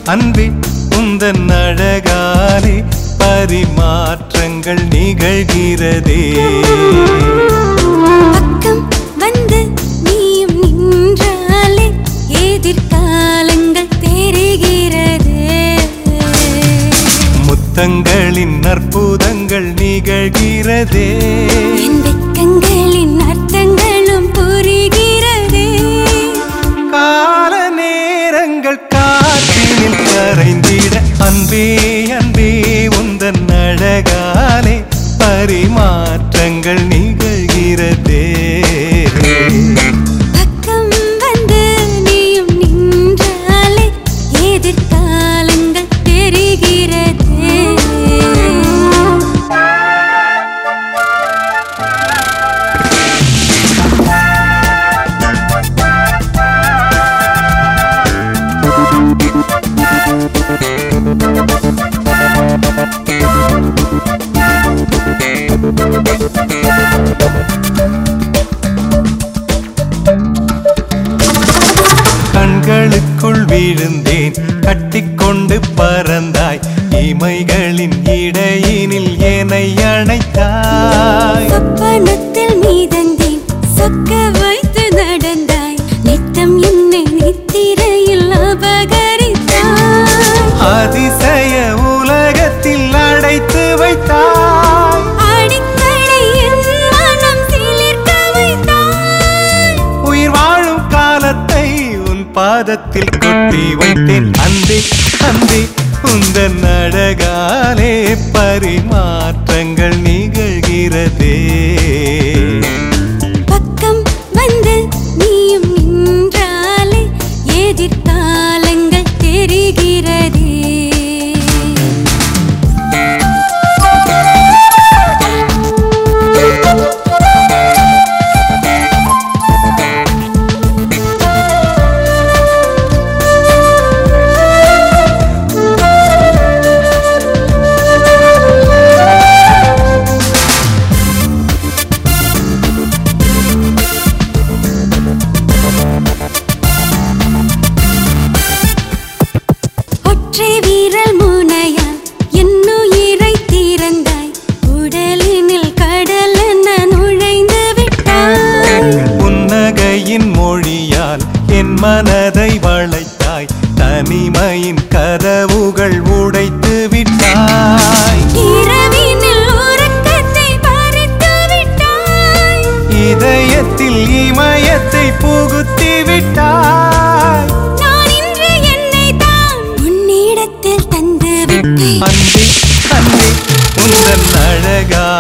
அன்பே உந்தன் அழகாலே பரிமாற்றங்கள் நிகழ்கிறதே பக்கம் வந்து நீயும் நின்றாலே எதிர்காலங்கள் தெரிகிறது முத்தங்களின் அற்புதங்கள் நிகழ்கிறதே என் வெக்கங்களின் அர்த்தங்களும் புரிகிறதே கால நேரங்கள் காற்றினில் கரைந்திட அன்பே அன்பே உந்தன் அழகாலே பரிமாற்றங்கள் நிகழ்கிறதே பக்கம் வந்து நீயும் நின்றாலே எதிர்காலங்கள் தெரிகிறது கண்களுக்குள் விழுந்தேன் கட்டிக்கொண்டு பறந்தாய் இமைகளின் இடையினில் என்னை அணைத்தாய் சொப்பனத்தில் மீதந்தேன் சொக்க வைத்து நடந்தாய் நித்தம் என்னை நித்திரையில் அபகரித்தாய் அதிசய உலகத்தில் அடைத்து வைத்தாய் அடிக்கடி என் மனம் சிலிர்க்க வைத்தாய் உயிர் வாழும் காலத்தை உன் பாதத்தில் கொட்டி வைத்தேன் அன்பே அன்பே உந்தன் அழகாலே பரிமாற்றங்கள் நிகழ்கிறதே பக்கம் வந்து நீயும் நின்றாலே எதிர்காலங்கள் தெரிகிறதே ஒற்றை வீரல் முனையால் என்னுயிரை திறந்தாய் உடலினில் கடல் என நுழைந்து விட்டாய் புன்னகையின் மொழியால் என் மனதை வளைத்தாய் தனிமையின் கதவுகள் உடைத்து விட்டாய் இரவினில் உறக்கத்தை பறித்து விட்டாய் இதயத்தில் இமயத்தை புகுத்தி விட்டாய் நான் இன்று என்னை தான் உன்னிடத்தில் தந்து விட்டேன் அன்பே அன்பே உந்தன் அழகா